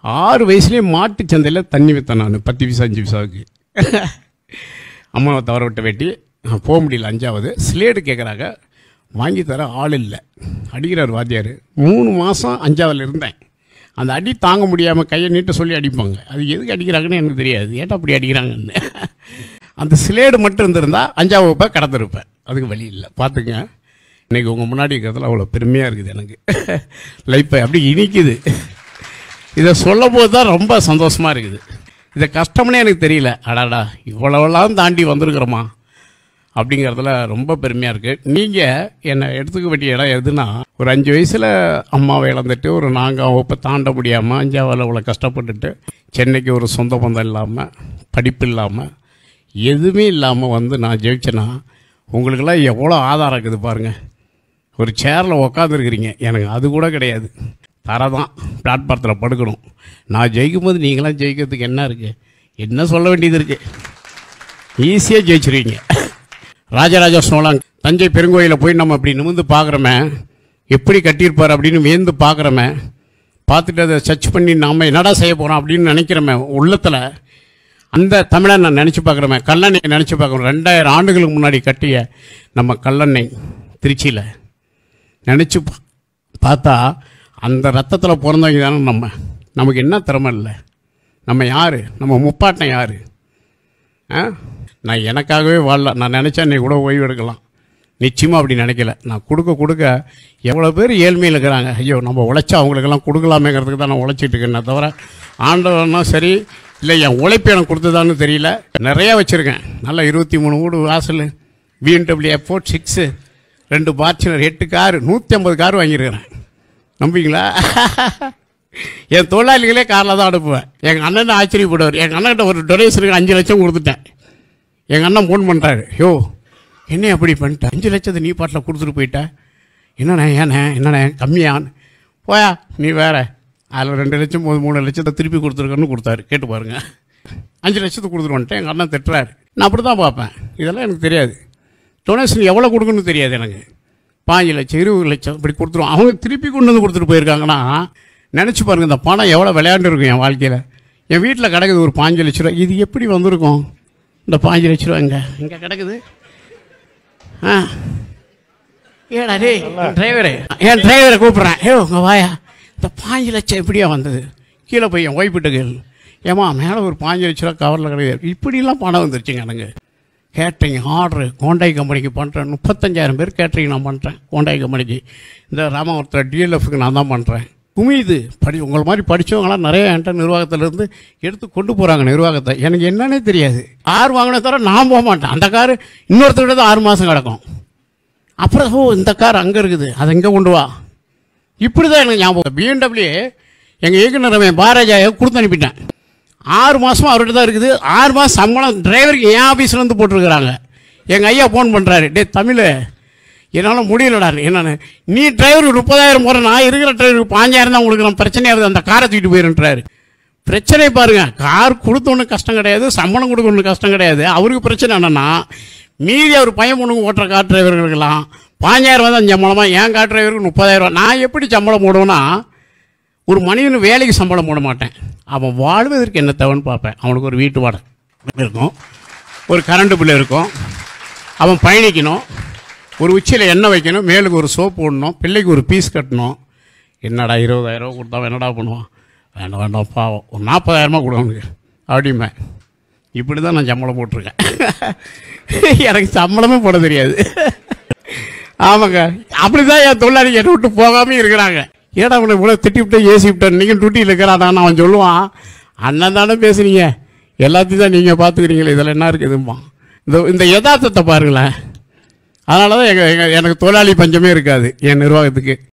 ஆறு வயசுலேயே மாட்டு சந்தையில் தண்ணி விற்றேன் நான் பத்து பைசா அஞ்சு பைசாவுக்கு அம்மாவை தவற விட்ட வெட்டி நான் போக முடியல அஞ்சாவது ஸ்லேடு கேட்குறாங்க வாங்கி தர ஆள் இல்லை அடிக்கிறார் வாத்தியார் மூணு மாதம் அஞ்சாவதுல இருந்தேன் அந்த அடி தாங்க முடியாமல் கையை நீட்ட சொல்லி அடிப்பாங்க அது எதுக்கு அடிக்கிறாங்கன்னு எனக்கு தெரியாது ஏட்டா அப்படி அடிக்கிறாங்கன்னு அந்த ஸ்லேடு மட்டும் இருந்திருந்தா அஞ்சாவது வகுப்பை கடந்திருப்பேன் அதுக்கு வழி இல்லை பார்த்துங்க இன்னைக்கு உங்கள் முன்னாடி இருக்கிறதுல அவ்வளோ பெருமையாக இருக்குது எனக்கு லைஃப்பை அப்படி இனிக்குது இதை சொல்லும் போது தான் ரொம்ப சந்தோஷமாக இருக்குது இதை கஷ்டம்னே எனக்கு தெரியல அடாடா இவ்வளவெல்லாம் தாண்டி வந்திருக்கிறோமா அப்படிங்கிறதுல ரொம்ப பெருமையாக இருக்குது நீங்கள் என்னை எடுத்துக்க வேண்டிய இடம் எதுனா ஒரு அஞ்சு வயசில் அம்மாவை இழந்துட்டு ஒரு நாங்கள் வகுப்பை தாண்ட முடியாமல் அஞ்சாவில் அவ்வளோ கஷ்டப்பட்டுட்டு சென்னைக்கு ஒரு சொந்த பந்தம் இல்லாமல் படிப்பு இல்லாமல் எதுவுமே இல்லாமல் வந்து நான் ஜெயிச்சேன்னா உங்களுக்கெல்லாம் எவ்வளோ ஆதாரம் இருக்குது பாருங்கள் ஒரு சேரில் உக்காந்துருக்கிறீங்க எனக்கு அது கூட கிடையாது தரை தான் பிளாட்பாரத்தில் படுக்கணும் நான் ஜெயிக்கும் போது நீங்களாம் ஜெயிக்கிறதுக்கு என்ன இருக்குது என்ன சொல்ல வேண்டியது இருக்குது ஈஸியாக ஜெயிச்சிருவீங்க ராஜராஜ சோழன் தஞ்சை பெருங்கோயிலில் போய் நம்ம இப்படி நிமிந்து பார்க்குறோமே எப்படி கட்டியிருப்பார் அப்படின்னு வியந்து பார்க்குறோமே பார்த்துட்டு அதை சர்ச் பண்ணி நாம் என்னடா செய்ய போகிறோம் அப்படின்னு நினைக்கிறோமே உள்ளத்தில் அந்த தமிழை நான் நினச்சி பார்க்குறோமே கல்லணை நினச்சி பார்க்குறோம் ரெண்டாயிரம் ஆண்டுகளுக்கு முன்னாடி கட்டிய நம்ம கல்லணை திருச்சியில் நினச்சி பார்த்தா அந்த ரத்தத்தில் பிறந்தவங்க தானே நம்ம நமக்கு என்ன திறமை இல்லை நம்ம யார் நம்ம முப்பாட்டம் யார் ஆ நான் எனக்காகவே வாழல நான் நினச்சா நீ கூட ஓய்வு எடுக்கலாம் நிச்சயமாக அப்படி நினைக்கல நான் கொடுக்க கொடுக்க எவ்வளோ பேர் ஏழ்மையில் இருக்கிறாங்க ஐயோ நம்ம உழைச்சா அவங்களுக்கெல்லாம் கொடுக்கலாமேங்கிறதுக்கு தான் நான் உழைச்சிட்டு இருக்கேனே தவிர ஆண்டவனா சரி இல்லை என் உழைப்பு எனக்கு கொடுத்ததான்னு தெரியல நிறையா வச்சுருக்கேன் நல்லா இருபத்தி மூணு வீடு வாசல் பிஎன்டபிள்யூ எஃபோர்ட் சிக்ஸு ரெண்டு பார்ச்சுனர் எட்டு காரு நூற்றி ஐம்பது கார் வாங்கியிருக்கிறேன் நம்புவீங்களா என் தொழிலாளிகளே காரில் தான் அனுப்புவேன் எங்கள் அண்ணன் ஆச்சரியப்படுவார் எங்கள் அண்ணன்கிட்ட ஒரு டொனேஷனுக்கு அஞ்சு லட்சம் கொடுத்துட்டேன் எங்கள் அண்ணன் ஃபோன் பண்ணுறாரு யோ என்ன அப்படி பண்ணிட்ட அஞ்சு லட்சத்தை நீ பாட்டில் கொடுத்துட்டு போயிட்ட என்னண்ணே ஏண்ணே என்னண்ணே கம்மியான்னு போயா நீ வேற அதில் ரெண்டு லட்சம் மூணு மூணு லட்சத்தை திருப்பி கொடுத்துருக்கன்னு கொடுத்தாரு கேட்டு பாருங்க அஞ்சு லட்சத்தை கொடுத்துட்டு வந்துட்டேன் எங்கள் அண்ணன் திட்டுறாரு நான் அப்படி தான் பார்ப்பேன் இதெல்லாம் எனக்கு தெரியாது டொனேஷன் எவ்வளோ கொடுக்கணும்னு தெரியாது எனக்கு பாஞ்சு லட்சம் இருபது லட்சம் இப்படி கொடுத்துருவோம் அவங்க திருப்பி கொண்டு வந்து கொடுத்துட்டு போயிருக்காங்கன்னா நினச்சி பாருங்க இந்த பணம் எவ்வளோ விளையாண்டு இருக்கும் என் வாழ்க்கையில் என் வீட்டில் கிடக்குது ஒரு பாஞ்சு லட்ச ரூபா இது எப்படி வந்திருக்கும் இந்த பாஞ்சு லட்ச ரூபா இங்கே இங்கே கிடக்குது ஆ ஏடா டேய் டிரைவரு என் டிரைவரை கூப்பிட்றேன் ஏ உங்க வாயா இந்த பாஞ்சு லட்சம் எப்படியா வந்தது கீழே போய் என் ஒய்ஃபிட்ட கேளு ஏமா மேலே ஒரு பாஞ்சு லட்ச ரூபா கவரில் கிடையாது இப்படிலாம் பணம் வந்துருச்சுங்க எனக்கு கேட்டரிங் ஆர்டரு கோண்டாய் கம்பெனிக்கு பண்ணுறேன் முப்பத்தஞ்சாயிரம் பேர் கேட்டரிங் நான் பண்ணுறேன் கோண்டாய் கம்பெனிக்கு இந்த ராமவரத்தில் டிஎல்எஃப்க்கு நான் தான் பண்ணுறேன் குமியுது படி உங்களை மாதிரி படித்தவங்களாம் நிறைய என்கிட்ட நிர்வாகத்திலேருந்து எடுத்து கொண்டு போகிறாங்க நிர்வாகத்தை எனக்கு என்னன்னே தெரியாது கார் வாங்கின தவிர நான் போக மாட்டேன் அந்த கார் இன்னொருத்தர்கிட்ட தான் ஆறு மாதம் கிடக்கும் அப்புறம் ஓ இந்த கார் அங்கே இருக்குது அதை இங்கே கொண்டு வா இப்படி தான் எனக்கு ஞாபகம் பிஎன்டபிள்யூ எங்கள் இயக்குனர் அவன் பாராஜாவை கொடுத்து அனுப்பிட்டேன் ஆறு மாதமாக அவர்கிட்ட தான் இருக்குது ஆறு மாதம் சம்பளம் டிரைவருக்கு என் ஆஃபீஸில் வந்து போட்டிருக்கிறாங்க எங்கள் ஐயா ஃபோன் பண்ணுறாரு டே தமிழ் என்னால் முடியலடா என்னன்னு நீ டிரைவருக்கு முப்பதாயிரம் போகிற நான் இருக்கிற டிரைவருக்கு பாஞ்சாயிரம் தான் கொடுக்குறேன் பிரச்சனையாகுது அந்த காரை தூக்கிட்டு போயிருன்றாரு பிரச்சனை பாருங்க கார் கொடுத்த ஒன்றும் கஷ்டம் கிடையாது சம்பளம் கொடுக்க ஒன்றும் கஷ்டம் கிடையாது அவருக்கு பிரச்சனை என்னன்னா மீதி அவர் பையன் பொண்ணுங்க ஓட்டுற கார் டிரைவர்களுக்கெல்லாம் பாஞ்சாயிரம் தான் சம்பளமாக என் கார் டிரைவருக்கு முப்பதாயிரம் நான் எப்படி சம்பளம் போடுவேன்னா ஒரு மனிதன் வேலைக்கு சம்பளம் போட மாட்டேன் அவன் வாழ்வதற்கு என்ன தேவைன்னு பார்ப்பேன் அவனுக்கு ஒரு வீட்டு வாடகை இருக்கும் ஒரு கரண்ட் பில் இருக்கும் அவன் பயணிக்கணும் ஒரு உச்சியில் எண்ணெய் வைக்கணும் மேலுக்கு ஒரு சோப்பு போடணும் பிள்ளைக்கு ஒரு பீஸ் கட்டணும் என்னடா இருபதாயிரம் கொடுத்தா அவன் என்னடா பண்ணுவான் வேண்டாம் வேண்டாம் பாவம் ஒரு நாற்பதாயிரமா கொடு அவனுக்கு அப்படிம்பேன் இப்படி தான் நான் சம்பளம் போட்டிருக்கேன் எனக்கு சம்பளமே போட தெரியாது ஆமாங்க அப்படிதான் என் தொழிலாளி என்னை விட்டு போகாமல் இருக்கிறாங்க ஏடா அவனை இவ்வளோ திட்டி விட்டு ஏசி விட்டேன் நீங்கள் டூட்டியில் இருக்கிறாடான்னு அவன் சொல்லுவான் அண்ணன் தானே பேசுறீங்க எல்லாத்தையும் தான் நீங்கள் பார்த்துக்கிறீங்களே இதில் என்ன இருக்குதும்மா இந்த இந்த யதார்த்தத்தை பாருங்களேன் அதனால தான் எங்கள் எங்கள் எனக்கு தொழிலாளி பஞ்சமே இருக்காது என் நிர்வாகத்துக்கு